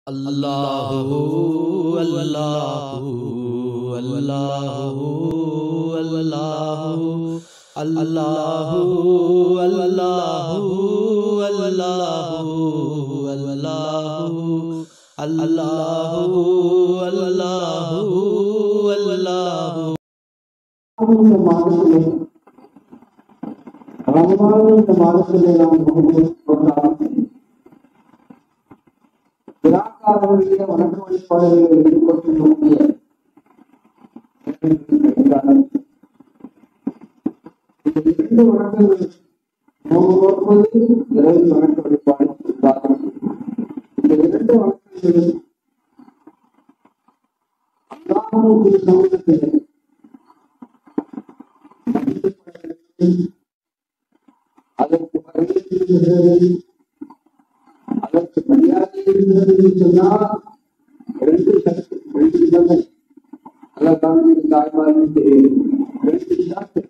அல்லாஹு அல்லாஹு அல்லாஹு அல்லாஹு அல்லாஹு அல்லாஹு அல்லாஹு அல்லாஹு அல்லாஹு அல்லாஹு அல்லாஹு இந்த மாதத்திலே ரமலான் இந்த மாதத்திலே நாம் நோன்பு கொண்டாடும் விழாக்காரர்களுடைய வணக்க வழிபாடுகளில் ஈடுபட்டு நோக்கிய இந்த இரண்டு வணக்கங்கள் நோன்பு நோக்குவது இறைவன் வணக்க வழிபாடு உண்டாகும் இந்த இரண்டு வணக்கங்களும் அல்லாஹ்வுடைய சமூகத்திலே அதற்கு வரவேற்கிறது அதற்கு மரியாதை இருக்கிறது என்று சொன்னால் ரெண்டு சக்தி ரெண்டு விதமை அதற்கான தாய்மார்கள் தெரியும் ரெண்டு சாத்து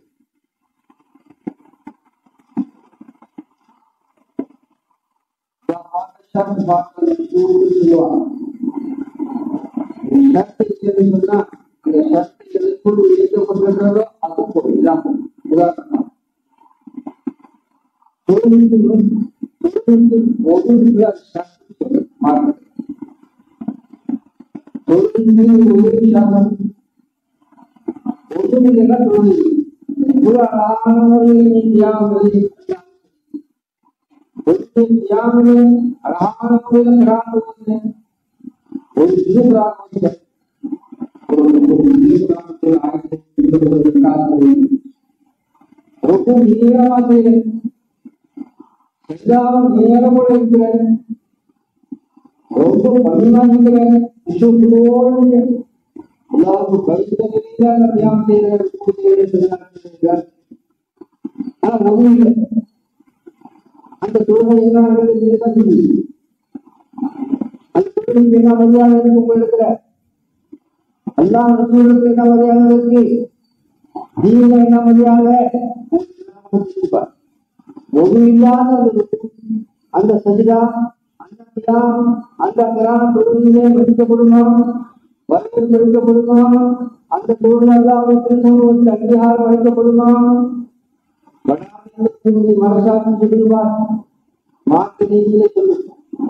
சொல்லுவாங்க சக்தி சொன்னா அந்த சக்தி எதற்குள் இயக்கப்பட்டிருக்கிறதோ அது போய் இதான் உதாரணம் தொழில் தொழில் ஒதுங்கிய சக்தி மாற்றம் தொழில் ஒதுங்கி சமம் ஒதுங்கிய தொழில் புறாணி தியாகி ஒரு தியாகி அழகான முறையில் கிராமத்தில் ஒரு சிறு கிராமத்தில் ஒரு சிறு கிராமத்தில் ஆயிரத்தி ரொம்ப நீளமாக எல்லாம் நேரமும் இருக்கிறேன் ரொம்ப பணிவாகிறேன் விசுவோடு எல்லாருக்கும் பரிசுத்தமாக தியானம் செய்கிறார் ஆனா நம்ம அந்த தொழுகை என்ன அந்த தொழுகைக்கு என்ன மரியாதை இருக்கு உங்களுக்கு எல்லா ரசூலுக்கு என்ன மரியாதை இருக்கு நீங்க என்ன மரியாதை ஒரு இல்லாத அந்த சஜிதா அந்த கிராம் அந்த கிராம தொழுகையிலே மதிக்கப்படுமா வரவேற்பு அளிக்கப்படுமா அந்த தொழிலாளர் திருச்சங்கத்துக்கு அங்கீகாரம் அளிக்கப்படுமா மனசாட்சி சொல்லுவார் மாற்று நீதியிலே சொல்லும்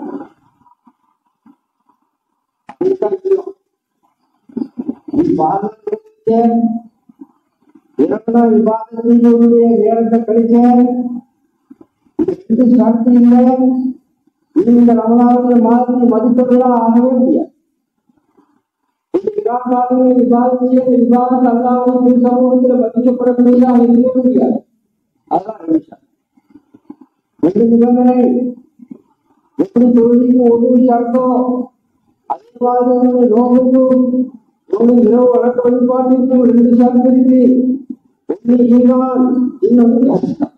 இரண்டா விவாதத்தினுடைய நேரத்தை கழிச்ச எந்த சாட்சி இல்லை இந்த ரமணாவுடைய மாதத்தை மதிப்பதெல்லாம் ஆகவே முடியாது விவாதம் விவாதத்திலே விவாதம் அல்லாவுடைய சமூகத்தில் மதிக்கப்படக்கூடிய இருக்கவே முடியாது அதான் விஷயம் ரெண்டு நிபந்தனை எப்படி தொழிலுக்கு ஒரு விஷயத்தோ அதே மாதிரி நோவுக்கும் நோவு இரவு வழக்க வழிபாட்டிற்கும் ரெண்டு சார்ந்து இருக்கு ஒன்று ஈமான் இன்னொன்று அசிஸ்தான்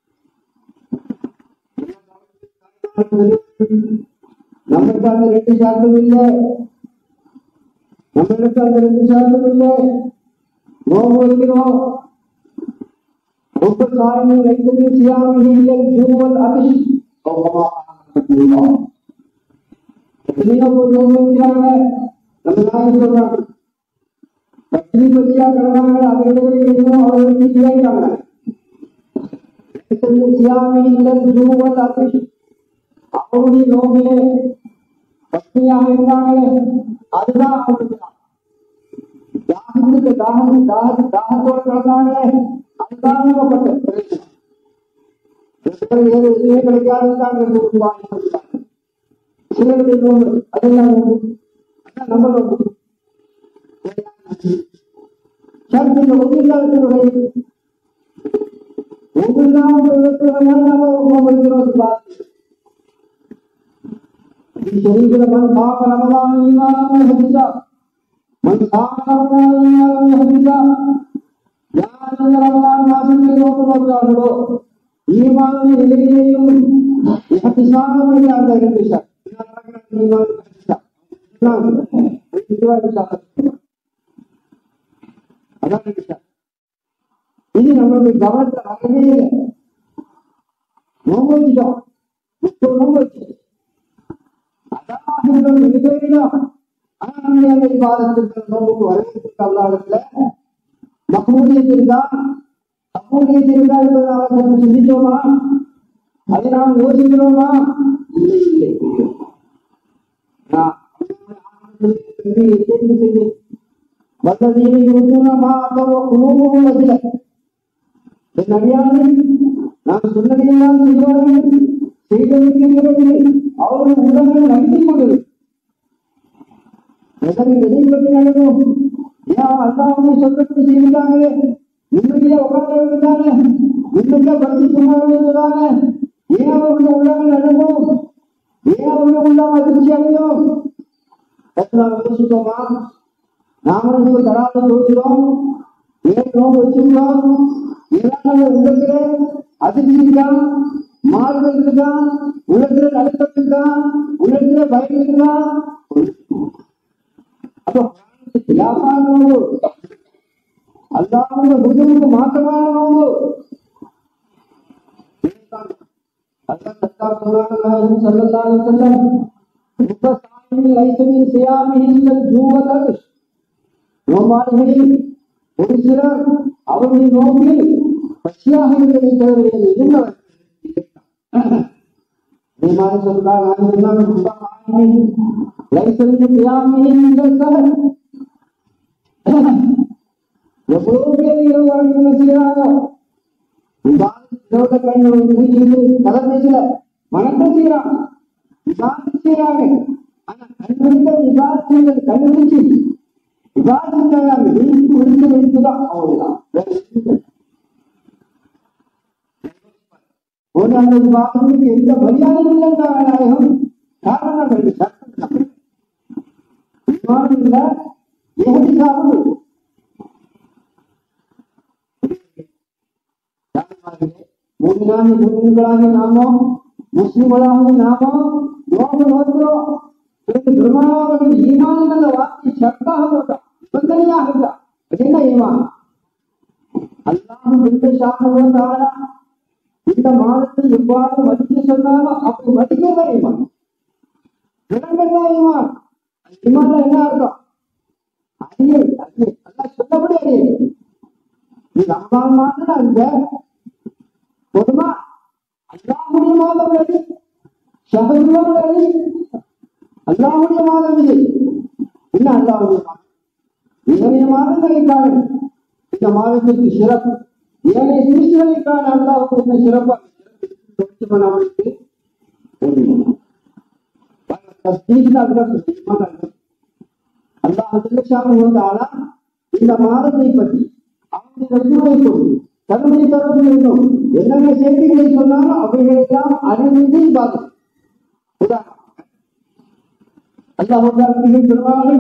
நம்மளுக்கு அந்த ரெண்டு சார்ந்தும் இல்லை நம்மளுக்கு அந்த ரெண்டு சார்ந்தும் இல்லை நோம்பு வைக்கிறோம் ஒவ்வொரு காரியமும் வைத்து சியாமிகள் ஜூவல் அதி எத்தனையோ பேர் நோம்பு வைக்கிறாங்க நம்ம நாய் சொல்றாங்க பத்தினி பத்தியா கிடந்தாங்க அதை இன்னும் அவர்களுக்கு செய்யாங்க சியாமிகள் ஜூவல் அதி அவருடைய நோக்கிலே பக்தியாக இருந்தாங்களே அதுதான் அவங்களுக்கு தாகத்துக்கு தாகம் தாக தாகத்தோடு கிடந்தாங்களே அதுதான் நம்பப்பட்டது வேறு எதுவுமே கிடைக்காதுதான் சிலருடைய நோம்பு அதெல்லாம் நோம்பு அதான் நம்ம நோம்பு சர்ச்சையில் ஒன்றில்லாத ஒன்றில்லாமல் நம்ம நோம்பு வைக்கிறோம் பார்த்து شريك من خاف رمضان ايمانا وحديثا من خاف رمضان ايمانا وحديثا யார் ரமலான் மாதத்தை நோக்கு நோக்கிறார்களோ ஈமான் எதிரியையும் இஹ்திசாமம் அந்த இஹ்திசா ஈமான் இஹ்திசா அதான் இஹ்திசா இது நம்மளுடைய கவனத்துல வரவே இல்லை நோம்பு வச்சுட்டோம் முப்பது நோம்பு வச்சு அதான் மிகப்பெரிய ஆனா நம்முடைய அந்த விவாதத்திற்கு நோக்கு வரவேற்பு அல்லாடத்துல மகூலியத் இருக்கா மகூலியத் இருக்கா என்பதை நாம் கொஞ்சம் சிந்தித்தோமா அதை நாம் யோசிக்கிறோமா இல்லை இல்லை நான் வல்லதீனை யுத்தூனமா அல்லாஹ் குலூபுஹும் வஜில என் அடியார்கள் நான் சொன்னதையெல்லாம் செய்வார்கள் செய்திருக்கிறது அவர்கள் உள்ளங்கள் நம்பிக் கொண்டது எதனை எதை பற்றி நடக்கும் ஏன் அல்லாவுடைய சொல்லப்படி செய்தாங்க நிம்மதியா உட்கார்ந்து இருந்தாங்க நிம்மதியா படுத்தி சொன்னாங்க ஏன் அவருடைய உள்ளங்கள் நடக்கும் ஏன் அவருடைய உள்ளம் அதிர்ச்சி அடையும் எத்தனை யோசித்தோமா நாமளும் ஒரு தராத சொல்கிறோம் ஏன் நோம்பு வச்சிருக்கோம் இதனால உள்ளத்துல அதிர்ச்சி இருக்கா மாறுதல் இருக்கா உள்ளத்துல நடுக்கம் இருக்கா உள்ளத்துல பயம் இருக்கா அப்போ வியாபாரம் நோம்பு அல்லாமல் புத்தனுக்கு மாற்றமான நோம்பு அல்லாஹ் சர்க்கார் சொன்னாங்க சல்லல்லாஹு அலைஹி வஸல்லம் முப்பசாமி லைசமின் சியாமி இல்லல் ஜூவல் நோம்பாளிகளே ஒரு சிலர் அவருடைய நோக்கில் பசியாக இருந்ததை தவிர வேறு எதுவும் அதே மாதிரி சொல்றாங்க நான் சொன்னாங்க முப்பசாமி லைசமின் சியாமி இல்லல் சஹர் எவ்வளவு பேர் இரவு வாழ்க்கை செய்யறாங்க விவாதத்தோட கண்ணு மூச்சிட்டு கலந்துச்சுல வணக்கம் செய்யறாங்க விவாதம் செய்யறாங்க ஆனா கண்ணுக்கு விவாதங்கள் கண்டுபிடிச்சு விவாதம் செய்யறாங்க வீட்டுக்கு விழுந்து வைத்துதான் அவ்வளவுதான் வேற எதுவும் இல்லை. ஒரு அந்த விவாதத்துக்கு எந்த மரியாதையும் இல்லைங்க நாயகம் காரணம் ரெண்டு சட்டம் தப்பு. விவாதம் இல்ல ஏகதி சாப்பிடு மூமினாகி மூமின்களாகி நாமோ முஸ்லிம்களாகி நாமோ நோக்கு நோக்கிறோம் இதற்கு பெருமானவர்கள் ஈமான் என்ற வார்த்தை சட்டாக போட்டான் நிபந்தனையாக இருந்தான் அது என்ன ஈமான் அல்லாஹ் இந்த சாப்பிடுவதால இந்த மாதத்தை எவ்வாறு மதிக்க சொன்னாலும் அப்படி மதிக்கிறதா ஈமான் விளங்கதா ஈமான் ஈமான்ல என்ன அர்த்தம் அறிய அறிய அல்லாஹ் சொல்லபடி அறிய நீ ரமதான் மாதம் அந்த பொதுவா அல்லாஹுடைய மாதம் எது ஷஹருல்லாஹ் எது அல்லாஹுடைய மாதம் இது என்ன அல்லாஹுடைய மாதம் ஏனைய மாதங்களுக்கான இந்த மாதத்திற்கு சிறப்பு ஏனைய சிறுசுகளுக்கான அல்லாஹ் என்ன சிறப்பு சிறப்பு பண்ணாமலுக்கு அல்லாஹ் வந்தாலா இந்த மாதத்தை பற்றி அவனுடைய ரசூலை கொண்டு தன்னுடைய தரப்பில் இருந்தும் என்னென்ன செய்திகளை சொன்னாலும் அவைகளெல்லாம் அறிவிந்து பாதம் உதாரணமாக அல்லாஹ் மிக பெருமாள்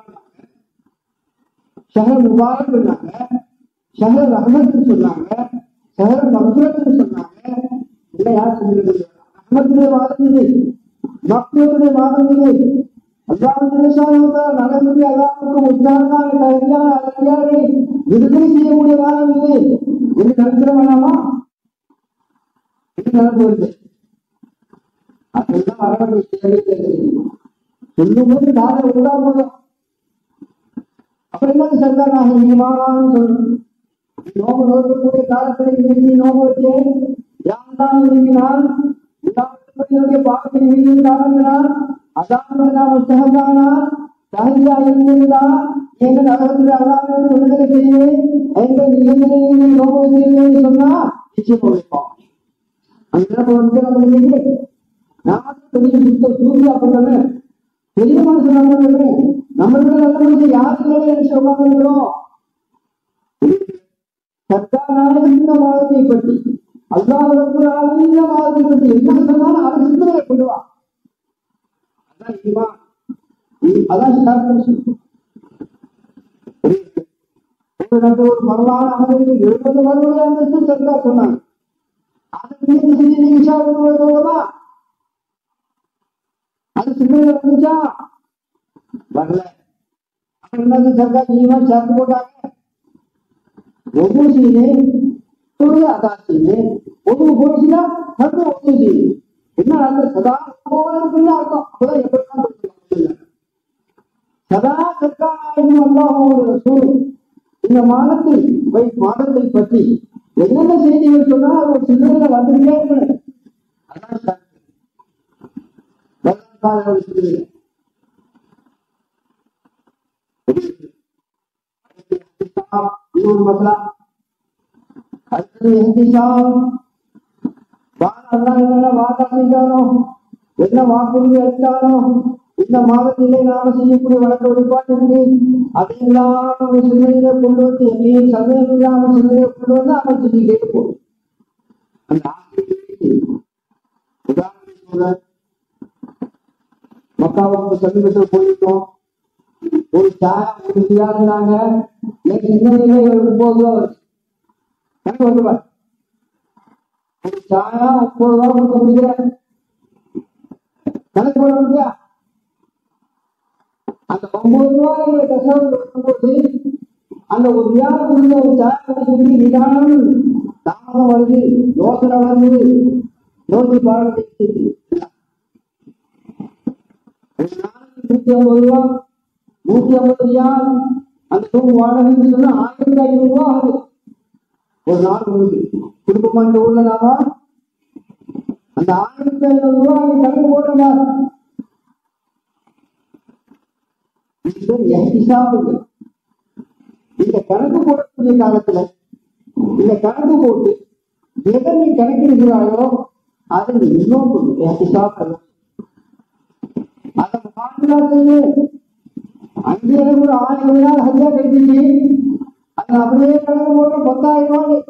ஷஹர் முபாரக் சொன்னாங்க ஷஹர் ரஹமத் சொன்னாங்க ஷஹர் மக்ரத் சொன்னாங்க இல்லை யார் சொல்லுங்க ரஹமத்துடைய மாதம் இது மக்ரத்துடைய மாதம் இது அல்லாஹ் நலனுடைய அல்லாவுக்கு உத்தாரண கலைஞர் அழகியாரை விடுதலை செய்யக்கூடிய மாதம் இது இது நடக்கிற வேணாமா இது நடந்து வருது அதெல்லாம் வர வேண்டிய சொல்லும்போது காதல் உள்ளா போதும் அப்புறம் என்ன சர்க்காராக ஈமான் சொல்லணும் நோம்பு நோக்கக்கூடிய காலத்தில் இன்னைக்கு நோம்பு வச்சு யார்தான் விரும்பினால் என்னுடைய பாவத்தை விரும்பிய காரணத்தினால் அதாவது நாம் உற்சாகத்தானா சாகியா இருந்திருந்தா எங்கள் நகரத்தில் அல்லாமல் விடுதலை செய்வேன் எங்கள் நிலைமையை நோம்பு செய்வேன் சொன்னா நிச்சயம் வைப்போம் அந்த வந்து நம்ம இன்னைக்கு நாம பெரிய சுத்த சூரிய அப்பதானே பெரிய மனுஷன் நம்ம நம்மளுக்கு நல்ல மனுஷன் யாருக்கு நினைச்சு உட்கார்ந்துருக்கிறோம் சர்க்காரான இந்த வாதத்தை பற்றி அல்லாஹ் ரப்பல் இந்த வாதத்தை பற்றி என்ன சொன்னாலும் அதை சிந்தனை கொண்டு வா அதான் ஈமான் இ- அதான் ஸ்டார்ட் ஒரு ரெண்டு ஒரு பரவான அவருக்கு எழுபது வருடம் என்று சர்க்கார் சொன்னாங்க அதை மீது செஞ்சு நீங்க சாப்பிடுவதோடவா அது சிந்தனை வந்துச்சா வரல அப்புறம் என்னது சர்க்கார் ஈமான் சேர்த்து போட்டாங்க ஒவ்வொரு செய்யுது தொழில் அதான் செய்யுது ஒவ்வொரு போச்சுன்னா வந்து ஒவ்வொரு செய்யுது என்ன அர்த்தம் சதா எப்போதும் அர்த்தம் அப்பதான் எப்படி சதா சர்க்காராயும் அல்லாஹோட சூழ் இந்த மாதத்தில் வை மாதத்தை பற்றி என்னென்ன செய்திகள் சொன்னா ஒரு சிந்தனையில வந்துட்டே இருக்கணும் அதான் சக்தி. வெள்ளக்காரர்கள் சிந்தனை. இன்னொரு மசலா அடுத்தது எஹ்திசாம் வாரம் என்ன வாதா செஞ்சானோ என்ன வாக்குறுதி அளித்தானோ இந்த மாதத்திலே நாம செய்யக்கூடிய வழக்க வழிபாட்டு இருக்கு அதையெல்லாம் நம்ம சிந்தனையில கொண்டு வந்து எங்கேயும் சந்தேகம் இல்லாம சிந்தனையை கொண்டு வந்து அவன் செஞ்சுட்டே இருப்போம் அந்த ஆசையை உதாரணம் சொல்றேன் மக்காவுக்கு சமீபத்தில் போயிருக்கோம் ஒரு சாயா ஒரு தியாகினாங்க என் சிந்தனையில ஒரு முப்பது ரூபா வருது கணக்கு வந்துருவார் ஒரு சாயா முப்பது ரூபா கொடுக்க முடிகிறேன் கணக்கு போட முடியா அந்த ஒன்பது ரூபாய் கஷ்டம் வரும்போது அந்த ஒரு வியாபாரம் கொடுத்த ஒரு சாயா குடிக்கிறது நிதானம் தாமதம் வருது யோசனை வருது நோக்கி பாடத்தை ஒரு நாளைக்கு நூத்தி ஐம்பது ரூபா நூத்தி ஐம்பது ரியால் அந்த ரூம் வாடகைன்னு சொன்னா ஆயிரத்தி ஐநூறு ரூபா ஆகுது ஒரு நாள் உங்களுக்கு குடும்பமா இந்த ஊர்ல நாம அந்த ஆயிரத்தி ஐநூறு ரூபா அங்க கணக்கு போடுறா இந்த கணக்கு போடக்கூடிய காலத்துல இந்த கணக்கு போட்டு எதை நீ கணக்கிடுகிறாயோ அதை நீ இன்னும் ஹிசாப் அதை பாதுகாத்து அங்கே ஒரு ஆயிரம் நாள் ஹஜ்ஜா கிடைச்சிச்சு அது அப்படியே கணக்கு போட்டு பத்தாயிரம் ரூபாய்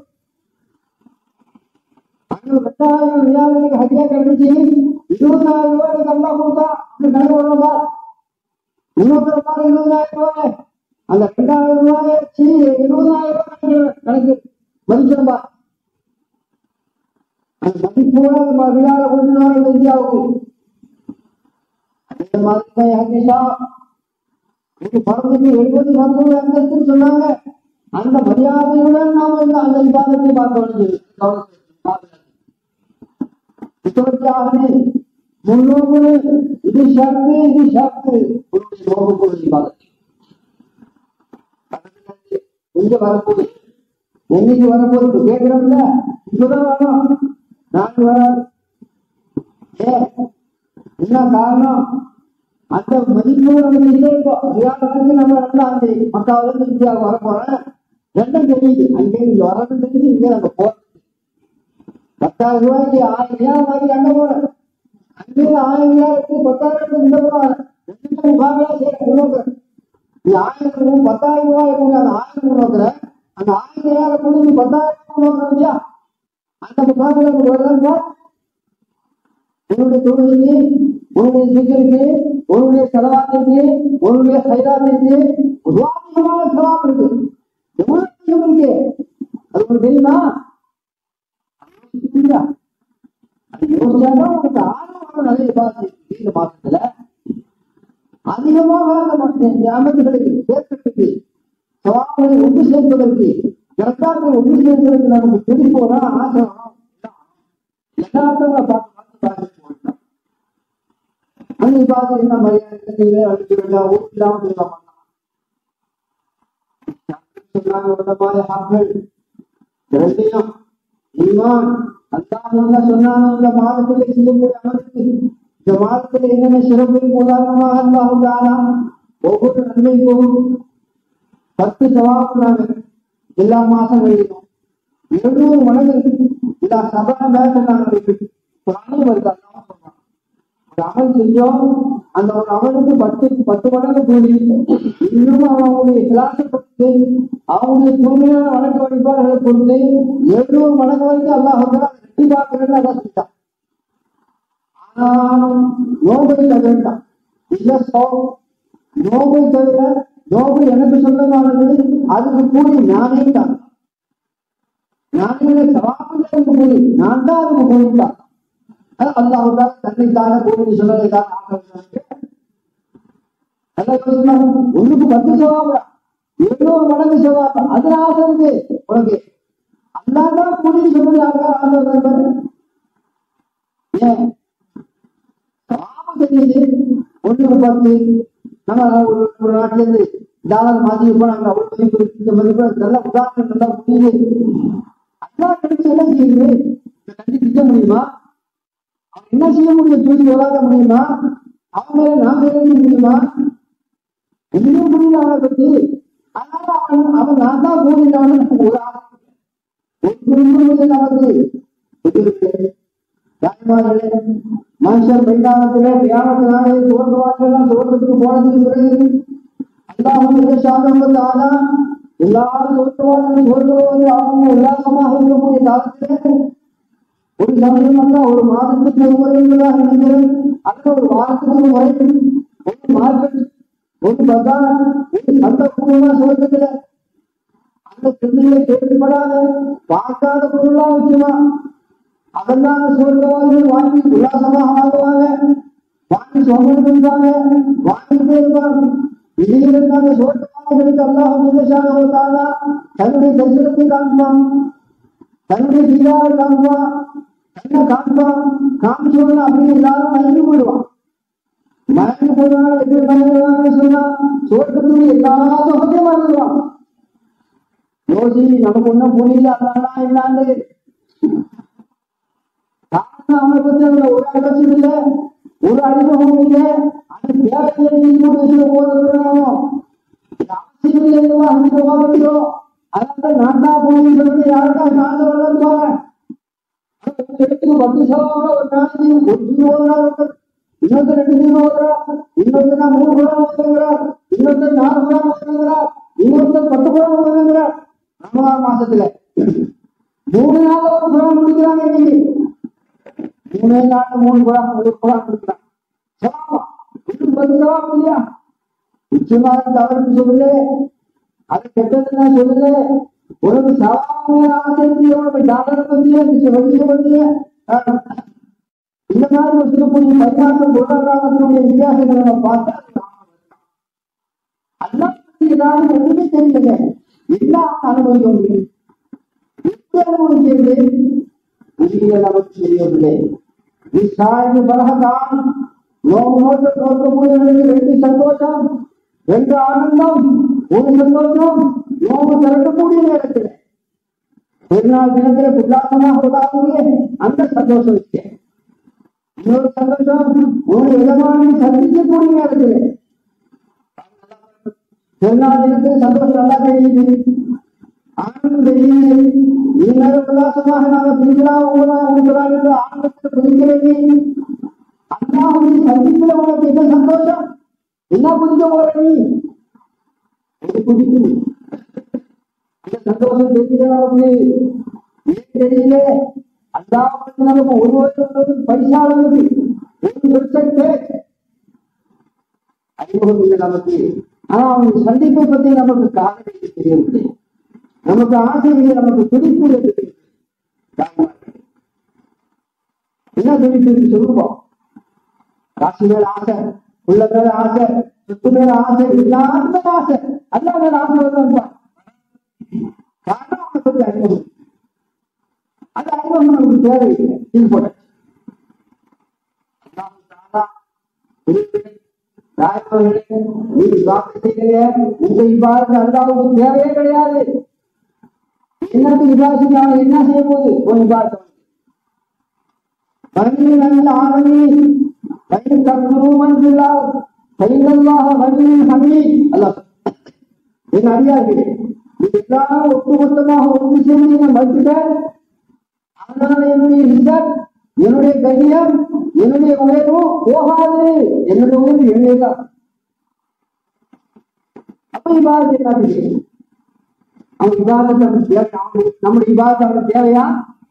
அங்க ரெண்டாயிரம் ரியாலுக்கு ஹஜ்ஜா கிடைச்சிச்சு இருபதாயிரம் ரூபாய் நல்லா கொடுத்தா அந்த கணக்கு வருவா இன்னொருத்தர் பாரு இருபதாயிரம் ரூபாய் அந்த ரெண்டாயிரம் ரூபாய் வச்சு இருபதாயிரம் ரூபாய் கணக்கு மதிச்சிருப்பா அந்த மதிப்போட நம்ம விழாவை கொண்டு வர இந்தியாவுக்கு அதே மாதிரி தான் ஹதீஷா இது பரவலுக்கு எழுபது சதவீத அந்தஸ்து சொன்னாங்க அந்த மரியாதையுடன் நாம இந்த அந்த விவாதத்தை பார்க்க வேண்டியது இப்படியாக முன்னோக்கு இது ஷர்த்து இது ஷர்த்து உன்னுடைய நோக்கு விவாதத்தை எங்க வரப்போகுது என்னைக்கு வரப்போகுது கேட்கிறோம்ல இப்பதான் வரும் நான் வராது ஏ என்ன காரணம் அந்த மதிப்பு நமக்கு இல்லை இப்போ ரியாதத்துக்கு நம்ம ரெண்டாம் தேதி மக்காவில இருந்து இந்தியாவுக்கு வர போறேன் ரெண்டும் தெரியுது அங்கே இங்க வரணும் தெரியுது இங்க நம்ம போறோம் பத்தாயிரம் ரூபாய்க்கு ஆயிரம் ரியா மாதிரி அங்க போறேன் அங்கே ஆயிரம் ரியா இருக்கு பத்தாயிரம் இந்த போறேன் ரெண்டுமே முகாமிலா செய்ய முன்னோக்கிறேன் நீ ஆயிரம் ரூபாய் பத்தாயிரம் ரூபாய் கூட அந்த ஆயிரம் முன்னோக்கிறேன் அந்த ஆயிரம் ரியால கூட நீ பத்தாயிரம் முன்னோக்கிறேன் இல்லையா அந்த முகாமிலா வருதா உன்னுடைய தொழிலுக்கு உன்னுடைய சிக்கலுக்கு உன்னுடைய செலவாத்திற்கு உன்னுடைய சைலாத்திற்கு சுவாமிகமான செலவாக இருக்கு எவ்வளவு அதிகம் இருக்கு அது உங்களுக்கு தெரியுமா யோசிக்கிறீங்களா? அது யோசிச்சாதான் உங்களுக்கு ஆர்வமான நிறைய பாசி இந்த மாசத்துல அதிகமாக அந்த ஞாபகங்களுக்கு சேர்க்கிறதுக்கு சவால்களை ஒன்று சேர்ப்பதற்கு கரெக்டாக ஒன்று சேர்ப்பதற்கு நமக்கு பிடிப்போனா ஆசை வரும். எல்லாத்தையும் பார்த்து பார்த்து பார்த்து போயிட்டோம் அன்னை பார்த்து என்ன மரியாதை அடிச்சு வேண்டாம் ஊட்டிலாம் சொல்ல மாட்டான் சொன்னாங்க உள்ள மாதிரி ஆட்கள் ரெண்டையும் ஈமான் அல்லாஹ் என்ன சொன்னாங்க இந்த மாதத்திலே செய்யக்கூடிய அமலுக்கு இந்த மாதத்தில் என்னென்ன சிறப்பு உதாரணமாக அல்லாஹ் தானா ஒவ்வொரு நன்மைக்கும் பத்து சவாப்பு நாங்க எல்லா மாசங்களிலும் எழுநூறு மடங்கு இல்ல சபா மேல நாங்க குரானே வருது அல்லாஹ் சொல்றான் ஒரு அமல் செஞ்சோம் அந்த ஒரு அமலுக்கு பத்து பத்து மடங்கு கூலி இன்னும் அவங்களுடைய கிளாஸை பொறுத்து அவங்களுடைய தூய்மையான வழக்கு வழிபாடுகளை பொறுத்து எழுநூறு மடங்கு வரைக்கும் அல்லாஹ் வந்து அதை வெட்டி பார்க்கணும்னு அதான் செஞ்சான் ஆனாலும் நோபை வேண்டாம் இல்ல சோ நோபை தவிர நோபை எனக்கு சொந்தமானது அதுக்கு கூலி நானே தான் நானே சவாபுக்கு கூலி நான் தான் அதுக்கு கூலி தான் அல்லாஹ் தன்னைத்தான கூலி சொன்னதை தான் ஒண்ணுக்கு பத்து சவாபா இருநூறு மடங்கு சவாபா அதுல ஆசை இருக்கு உனக்கு அல்லாதான் கூலி சொன்னது ஆசை ஏன் தெரியுது ஒண்ணுக்கு பத்து நம்ம ஒரு ஒரு நாட்டுல இருந்து டாலர் மாத்தி போனாங்க அவ்வளவு மதிப்பு இருக்கு, இந்த மதிப்பு இருக்கு. நல்ல உதாரணம் நல்லா புரியுது அல்லா கிடைச்சு என்ன செய்யுது இதை கண்டுபிடிக்க முடியுமா அவன் என்ன செய்ய முடியும் தூக்கி விளாட முடியுமா அவன் மேல நாம் இறங்க முடியுமா ஒன்றும் புரியல அவனை பத்தி அதனால அவன் அவன் நான் தான் கூறினவன் ஒரு ஆள் ஒன்றும் நமக்கு தாய்மார்களே மனுஷன் மைதானத்திலே தியானத்தினாலே சோர்வாற்றலாம் சோர்வத்துக்கு போனதுக்கு பிறகு அல்லாஹ் சாதம் ஆனா எல்லாரும் சோர்வார்கள் சோர்வது அவங்க உல்லாசமாக இருக்கக்கூடிய காலத்திலே ஒரு சமயம் அல்ல ஒரு மாதத்துக்கு ஒரு முறை என்பதாக நினைக்கிறேன் அல்ல ஒரு வாரத்துக்கு ஒரு முறை ஒரு மார்க்கெட் ஒரு பஜார் ஒரு சந்தர்ப்பமா சொல்றதுல அந்த சிந்தனை கேள்விப்படாத பார்க்காத பொருளா வச்சுமா அதெல்லாம் சுவர்க்கவாதிகள் வாங்கி உல்லாசமாக வாங்குவாங்க வாங்கி சோமன் இருப்பாங்க வாங்கிட்டே இருப்பாங்க இதில் இருக்காங்க சுவர்க்கவாதிகளுக்கு அல்லாஹ் நிதேசாக வந்தாங்க தன்னுடைய தரிசனத்தை காண்பான் தன்னுடைய தீராக காண்பான் தன்னை காண்பான் காமிச்சோன்னு அப்படி எல்லாரும் மயங்கி போயிடுவான் மயங்கி போடுவாங்க எப்படி மயங்குவாங்க சொன்னா சுவர்க்கத்துக்கு எல்லா தொகையும் மறந்துடுவான் யோசி நமக்கு ஒண்ணும் புரியல அதானா என்னான்னு காரணம் அவனை பத்தி அதுல ஒரு அலட்சியம் இல்ல ஒரு அறிமுகம் இல்ல அது தேவையில்லை நீங்க பேசுற போது அவசியம் இல்லைங்களா அந்த வாங்கலையோ அதனால நான் தான் போய் சொல்லி யாருக்கா நான் வரலன்னு போறேன் எடுத்து பத்து சவாங்க ஒரு நாளைக்கு ஒரு ஜீவோ ஓடுறார் இன்னொருத்தர் ரெண்டு ஜீவோ ஓடுறார் இன்னொருத்தர் நான் மூணு குடம் ஓடுங்கிறார் இன்னொருத்தர் நாலு குடம் ஓடுங்கிறார் இன்னொருத்தர் பத்து குடம் ஓடுங்கிறார் ரமலான் மாசத்துல மூணு நாள் ஒரு குடம் முடிக்கிறாங்க இன்னைக்கு மூணே நாள்ல மூணு குடம் ஒரு குடம் முடிக்கிறான் சவாமா இன்னும் பத்து சவாம் இல்லையா நிச்சயமாக தவறு சொல்லு அது கெட்டதுன்னா சொல்லு உனக்கு சவாமே ஆசை உனக்கு டாலரை பத்தியே வங்கியை பத்தியே இந்த மாதிரி ஒரு சிறப்புடைய பரிமாற்றம் பொருளாதாரத்தினுடைய வித்தியாசங்களை நம்ம பார்த்தா அல்லாஹ் பத்தி ஏதாவது ஒண்ணுமே தெரியல எல்லாம் அனுபவிக்க முடியும் எப்படி அனுபவிக்கிறது புரிய நமக்கு தெரியவில்லை நீ சாய்ந்து பழகத்தான் நோக்கு நோக்க நோக்கக்கூடியவர்களுக்கு ரெண்டு சந்தோஷம் ரெண்டு ஆனந்தம் ஒரு சந்தோஷம் நோக்கு திறக்கக்கூடிய நேரத்தில் பெருநாள் தினத்தில் உல்லாசமாக உதாக்கூடிய அந்த சந்தோஷம் இருக்கு இன்னொரு சந்தோஷம் ஒரு எஜமானி சந்திக்கக்கூடிய நேரத்தில் பெருநாள் தினத்தில் சந்தோஷம் நல்லா தெரியுது ஆனந்தம் தெரியுது இன்னொரு உல்லாசமாக நாம பிரிக்கலாம் உங்களா உங்களால் என்று ஆனந்தத்தை பிடிக்கிறது அல்லாஹுடைய சந்திப்பில் உனக்கு என்ன சந்தோஷம் என்ன புரிஞ்ச போற நீ எனக்கு பிடிக்குது அந்த சந்தோஷம் தெரியல நமக்கு ஏன் தெரியல அல்லாஹ் வந்து நமக்கு ஒரு வருஷம் ஒரு பைசா வருது ஒரு பெர்சன்டேஜ் அறிமுகம் இல்லை நமக்கு ஆனா அவங்க சந்திப்பை பத்தி நமக்கு காரணம் தெரியவில்லை நமக்கு ஆசை இல்லை நமக்கு துடிப்பு இல்லை தெரியவில்லை. என்ன துடிப்பு இருக்கு சொல்லுவோம் காசு மேல ஆசை உள்ள மேல ஆசை சொத்து மேல ஆசை எல்லாருமே ஆசை அல்லா மேல ஆசை வருவான் காரணம் அவனை பத்தி அறிமுகம் அது அறிமுகம் நமக்கு தேவையில்லை இது போட்ட நீ இபாதத் செய்யலையே உங்க இபாதத்து அல்லாவுக்கு தேவையே கிடையாது என்னத்துக்கு இபாதத்து அவன் என்ன செய்ய போகுது உன் இபாதத்தை فإن العالمين فإن تكفروا من في الأرض فإن الله غني حميد الله என் அறியாதே இது எல்லாரும் ஒட்டுமொத்தமாக ஒன்று சேர்ந்து நான் மறுத்துட்ட அதனால என்னுடைய இசட் என்னுடைய கண்ணியம் என்னுடைய உயர்வு போகாது என்னுடைய உயர்வு என்னே தான் அப்ப இபாதத்தை காட்டுது அவன் இபாதத்தை நம்முடைய இபாதத்தை அவனுக்கு தேவையா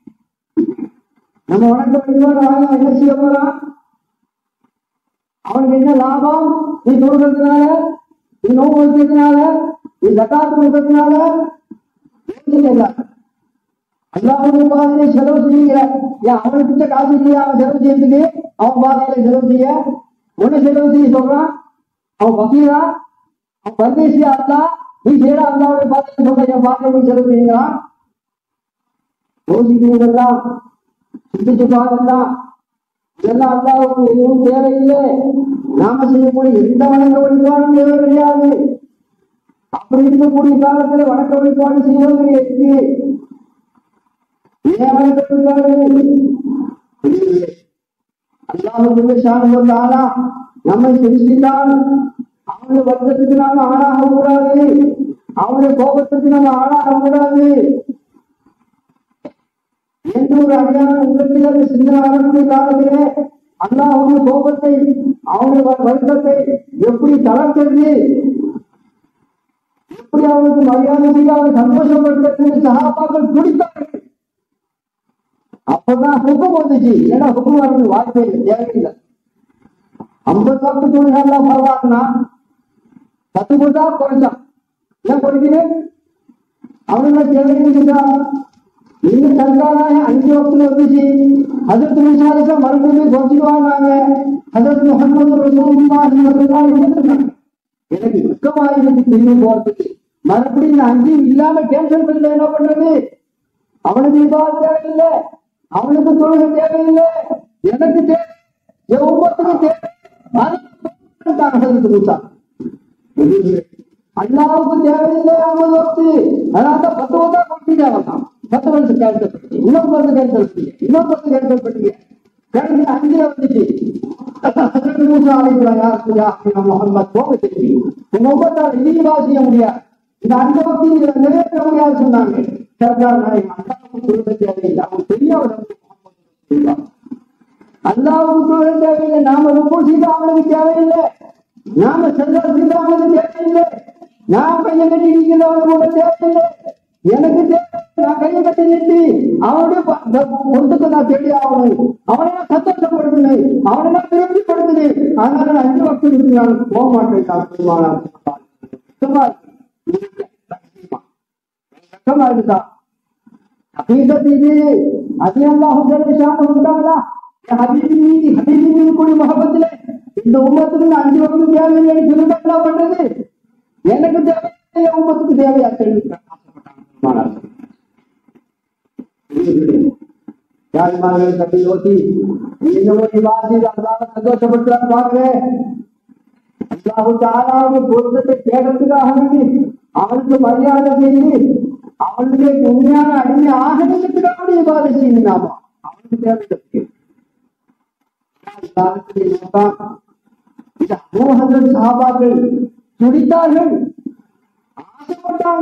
நம்ம உனக்கு வழிபாடு வாங்க என்ன செய்ய போறான் அவனுக்கு என்ன லாபம் நீ தொழுகிறதுனால நீ நோவு வைக்கிறதுனால நீ தக்காத்து கொடுக்கறதுனால இல்லை அல்லாவுடைய பாதையில செலவு செய்யுங்க ஏன் அவனுக்கு கிட்ட காசு இல்லையா அவன் செலவு செய்யறதுக்கு அவன் பாதையில செலவு செய்ய உன்னை செலவு செய்ய சொல்றான் அவன் பக்கீரா அவன் பரதேசியா இருந்தா நீ செய்யற அல்லாவுடைய பாதையில சொல்ற என் பாதையில போய் செலவு செய்யுங்கிறான் யோசிக்கிறீங்களா சிந்திச்சு பாருங்களா இதெல்லாம் அல்லாவுக்கு எதுவும் தேவையில்லை நாம செய்யக்கூடிய எந்த வணக்க வழிபாடும் தேவை கிடையாது அப்படி இருக்கக்கூடிய காலத்துல வணக்க வழிபாடு செய்வது எதுக்கு ஏன் வணக்க வழிபாடு அல்லாஹுடைய சாணம் ஆனா நம்மை சிரிச்சிட்டான் அவனுடைய வர்க்கத்துக்கு நாம ஆளாக கூடாது அவனுடைய கோபத்துக்கு நம்ம ஆளாக கூடாது என்று ஒரு அடியான உள்ளத்தில் அந்த சிந்தனை வரக்கூடிய காலத்திலே அல்லாஹுடைய கோபத்தை அவனுடைய வ- வருத்தத்தை எப்படி தளர்த்தது எப்படி அவனுக்கு மரியாதை செய்து அவனை சந்தோஷப்படுத்துறது சகாபாக்கள் துடித்தார்கள் அப்பதான் ஹுக்கம் வந்துச்சு ஏன்னா ஹுக்கம் வரது வாய்ப்பே இல்லை தேவையில்லை ஐம்பது வாக்கு தொழிலாளர் பரவாயில்லைன்னா பத்து கொடுத்தா குறைச்சான் ஏன் குறைக்கிறேன் அவனுங்க தேவையா நீங்க சர்க்காராய அஞ்சு வகுப்புல வந்துச்சு அதற்கு விசாரிச்சா மறுபடியும் குறைச்சிடுவாங்க அதற்கு முகமது ரசூலுல்லாஹி ஸல்லல்லாஹு அலைஹி வஸல்லம் எனக்கு துக்கமா இருக்கு திரும்பி போறதுக்கு மறுபடியும் இந்த அஞ்சு இல்லாம கேன்சல் பண்ணல என்ன பண்றது அவனுக்கு விவாதம் தேவையில்லை அவனுக்கு தொழுகை தேவையில்லை எனக்கு தேவை என் உம்மத்துக்கு தேவை அதற்கு கொடுத்தான் அல்லாவுக்கு தேவையில்லை அவன் வகுத்து அதனால பத்து வந்தா கொடுத்தீங்க தான் பத்து வருஷம் கேன்சல் பண்ணி இன்னொரு பத்து கேன்சல் பண்ணி இன்னொரு பத்து கேன்சல் பண்ணீங்க கடைசி அஞ்சுல வந்துச்சு அதற்கு மூசா அழைக்கிறார் யார் சொல்லியா முகமது போக தெரியும் உங்க ஒவ்வொருத்தால் இனிவா செய்ய முடியாது இந்த அஞ்சு பக்தி நிறைவேற்ற முடியாது சொன்னாங்க சர்க்கார் நாயகம் அல்லாவுக்கு சொல்ல தேவையில்லை அவன் பெரியவர் வந்து முகமது சொல்லுவார் அல்லாவுக்கு தொழில தேவையில்லை நாம ரொம்ப செய்து அவனுக்கு தேவையில்லை நாம செல்வ செய்து அவனுக்கு தேவையில்லை நான் கையை கட்டி நிற்கிறது அவனுக்கு தேவையில்லை எனக்கு தேவை நான் கையை கட்டி நிறுத்தி அவனுடைய ப- இந்த பொருத்துக்கு நான் தேடி ஆகணும் அவனை நான் சந்தோஷப்படுத்தினேன் அவனை நான் திருப்திப்படுத்தினேன் அதனால நான் அஞ்சு வருஷம் இருக்கு நான் போக மாட்டேன் நான் பெருமானார் சொன்னார். சும்மா இருக்கு. கஷ்டமா இருக்குதா ஹகீகத் இது அது அல்லாஹ் ஜல்ல ஷானஹு வ தஆலா என் ஹபீபி மீது ஹபீபி மீது கூடிய முகப்பத்திலே இந்த உம்மத்துக்கு நான் அஞ்சு வகுப்பு தேவையில்லை சொல்லுங்க என்ன பண்றது எனக்கு தேவையில்லை என் உம்மத்துக்கு தேவையா சொல்லி யாருமார்கள் தப்பி யோசி இன்னும் ஒரு வாசி அல்லாஹ் சந்தோஷப்படுத்துறான்னு பாக்குறேன் அல்லாஹு தாலாவுடைய பொருத்தத்தை தேடுறதுக்காக வேண்டி அவனுக்கு மரியாதை செய்து அவனுடைய உண்மையான அடிமை ஆகணுன்றதுக்காக வேண்டி இபாதை செய்யணும் நாம அவனுக்கு தேவையில்லை இபாதத்தை நோக்கம் இது அமோகங்கள் சகாபாக்கள் துடித்தார்கள் ஆசைப்பட்டாங்க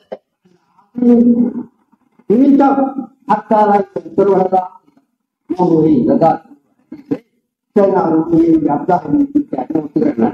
நிமித்தம் அத்தாராய் திருவள்ளா நோம்புவை லதா சரி நான் உண்மையை அல்லாஹ் ஒத்துக்கிறேன்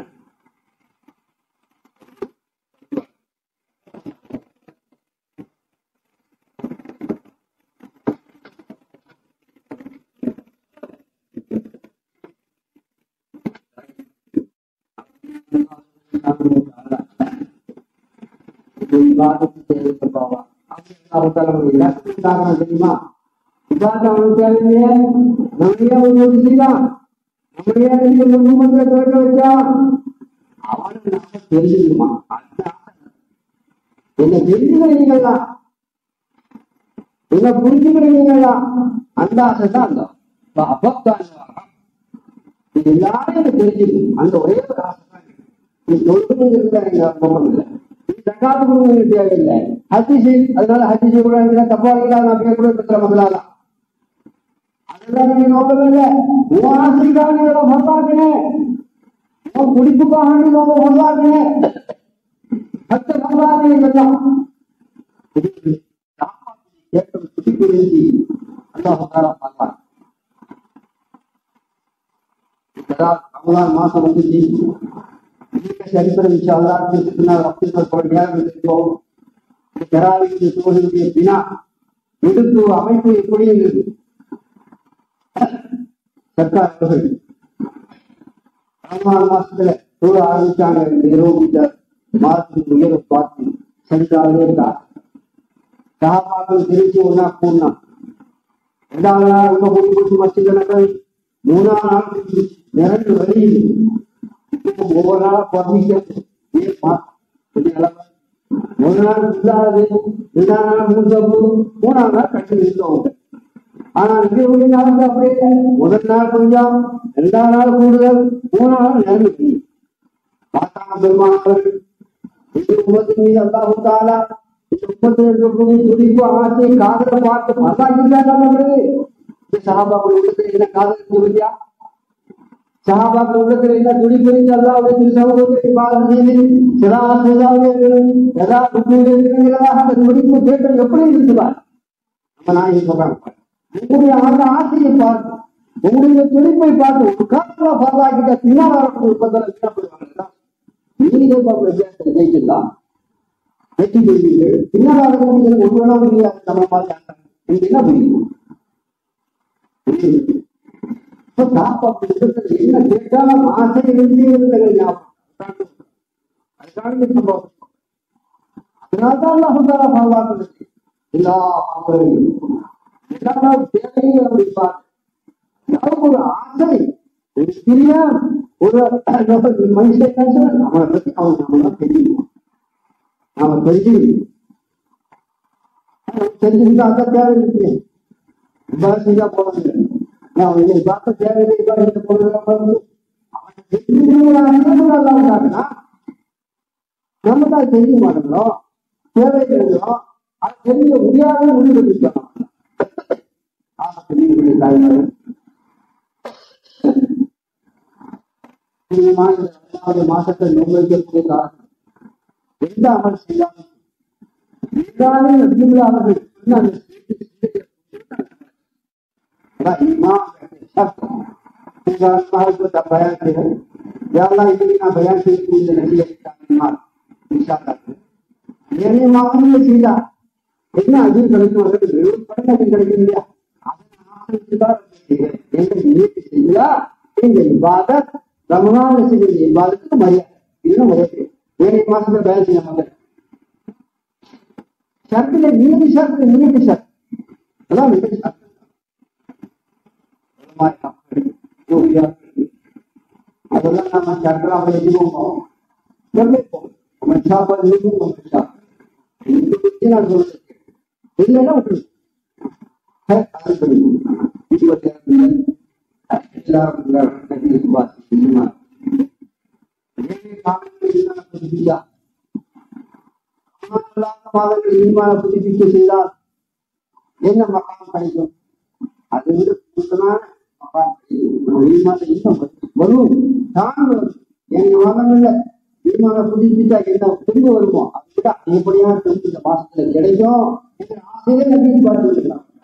இபாதத்து தேவைக்கு போவா எல்லாத்துக்கும் காரணம் தெரியுமா இபாதம் அவனுக்கு தேவையில்லையே நம்மளையே அவனுக்கு செய்யலாம் நம்மளையே நீங்க முன்மந்திர கேட்க வச்சா அவனுக்கு நாம தெரிஞ்சுக்கணுமா அதுதான் என்ன தெரிஞ்சுக்கிறீங்களா என்ன புரிஞ்சுக்கிறீங்களா அந்த ஆசை தான் அந்த அபத்தான் இது எல்லாரும் எனக்கு தெரிஞ்சுக்கணும் அந்த ஒரே ஒரு ஆசை தான் இருக்கு. நீ தொழுகிறது இருந்தா எங்க அப்பம் இல்லை ஜக்காத்து கொடுங்க தேவையில்லை ஹஜ்ஜி செய் அதனால ஹஜ்ஜி செய்யக்கூடாது தப்பா இருக்கலாம் நான் பேர் கூட பெற்ற மக்களாலாம் அதெல்லாம் நீங்க நோக்கம் இல்லை உன் ஆசைக்காக நீங்க மொத்தாக்குனேன் உன் குடிப்புக்காக நீங்க மொத்தாக்குனேன் பத்து மகளாக இதெல்லாம் கேட்கும் துடிப்பு எழுதி அல்லாஹ் தாரா பார்ப்பார் இப்பதான் ரமலான் மாசம் வந்துச்சு இன்னைக்கு சரித்திரம் இன்ஷா அல்லாஹ் திருப்பினா ரப்பிகள் கொள்கையாக இருக்கும் தெராவிக்கு சூழலுடைய பினா எடுப்பு அமைப்பு எப்படி இருந்தது சர்க்கார் அவர்கள் ரமலான் மாசத்துல சூழ ஆரம்பிச்சாங்க இந்த இருபது மாதத்துக்கு உயர பார்த்து சென்றாலே இருந்தார் சகாபாக்கள் திருச்சி ஒன்னா கூடனா ரெண்டாவது நாள் உங்க போய் போச்சு மச்சிதனங்கள் மூணாவது நாள் திருச்சி நிரண்டு வழியில் ஒவ்வொரு நாளா குறைஞ்சிக்க ஒரு நாள் இல்லாது ரெண்டாவது நாள் மூணு சப்பு மூணாவது நாள் கட்டி நிறுத்தவங்க ஆனா நபியுடைய நாளுக்கு அப்படி இல்லை முதல் நாள் கொஞ்சம் இரண்டாம் நாள் கூடுதல் மூணாம் நாள் நிரம்பி பார்த்தாங்க பெருமானவர்கள் இந்த உமத்தின் மீது அல்லாஹு தாலா இந்த உமத்தில் இருக்கக்கூடிய துடிப்பு ஆசை காதலை பார்த்து மசாக்கிட்டாங்க பண்றது இந்த சஹாபாக்கள் உள்ளத்துல என்ன காதல் துடியா சஹாபாக்கள் உள்ளத்துல என்ன துடிப்பு இருந்து அல்லாவுடைய திருசமூகத்தை பாதம் செய்து சிலா சிலாவுடைய எதா இருக்கிறதாக அந்த துடிப்பு கேட்டது எப்படி இருக்குவார் நம்ம நான் சொல்றாங்க உங்களுடைய அந்த ஆசையை பார்த்து உங்களுடைய துடிப்பை பார்த்து ஒரு காலத்துல பரவாக்கிட்ட பின்னால் வரக்கூடிய உற்பத்தில என்ன பண்ணுவாங்க நீங்க பாப்பா ஜெயிச்சிடலாம் வெற்றி பெறுவீர்கள் பின்னால் வரக்கூடிய ஒரு வேணா முடியாது நம்ம பார்த்தாங்க உங்களுக்கு என்ன புரியும் புரியுது. இப்ப காப்பாற்று விதத்துல என்ன கேட்டாலும் ஆசை இருந்து ஞாபகம் அதுக்காக சம்பவம் அதனால்தான் அல்லாஹால பாதுகாக்கிறது எல்லா பாவங்களையும் எல்லா தேவையும் அப்படி பார்த்து நமக்கு ஒரு ஆசை ஒரு சிறிய ஒரு மனுஷன் அவனை பத்தி அவன் நம்மளா தெரியும் நாம தெரிஞ்சுக்கணும் தெரிஞ்சுக்கிட்டு அந்த தேவை இருக்கு இவ்வாறு செஞ்சா போனது நான் இதை பார்த்த தேவையில்லை இவ்வாறு போனது நம்ம தான் தெரிஞ்ச மாட்டோம் தேவை தெரிஞ்சோம் அது தெரிஞ்ச முடியாத முடிவு எடுத்துக்கலாம் ஆமா தெரியுது தாய்மார்கள் இந்த மாதம் இரண்டாவது மாசத்தை நிர்வகிக்கக்கூடிய காரணம் எந்த அமல் செய்யாமல் எல்லாரும் நபியுல்லா அவர்கள் சொன்ன அந்த செய்தியை அதான் இமாம் சட்டம். இந்த அல்லாஹ்வுக்கு பயான் செய்வது. யா அல்லாஹ் இதுக்கு நான் பயான் செய்யக்கூடிய நபியை இமாம். இன்ஷா அல்லாஹ். நிறைய மாதங்களை செய்தார் என்ன அஜீர் கிடைக்கும் அவருக்கு வெறும் படம் அது கிடைக்கும் இல்லையா அதை நான் ஆசைச்சுதான் செய்கிறேன். எங்க நியத்து செய்தா இந்த இபாதத் ரமணான செய்த இபாதத்துக்கு மரியாதை இன்னும் மரியாதை ஏழு மாசத்துல வேலை செய்ய மாட்டேன் ஷர்ட்டில் நீதி ஷர்ட் நீதி ஷர்ட் அதான் நீதி ஷர்ட் அதெல்லாம் நம்ம சட்டராக எழுதுவோம் சொல்லிப்போம் நம்ம சாப்பாடு எழுதுவோம் நம்ம சாப்பாடு நான் சொல்றேன் இல்லைன்னா விட்டுரு அது சொல்லுவோம் இருபத்தி ஆறு எல்லாரும் வாசிக்கணுமா ஏழை மாதங்கள் ஈமான புதுப்பியா மாதங்கள் ஈமான புதுப்பிக்க செய்தால் என்ன மக்காம் கிடைக்கும் அதை விட கூடுதலான மக்காம் கிடைக்கும் ஈமான இன்னும் வரும் தான் வரும் எங்க மாதங்கள்ல ஈமான புதுப்பித்தா என்ன திரும்ப வருமோ அதை விட அதிகப்படியான திரும்ப இந்த மாசத்துல கிடைக்கும் என்ற ஆசையை நம்பி பார்த்து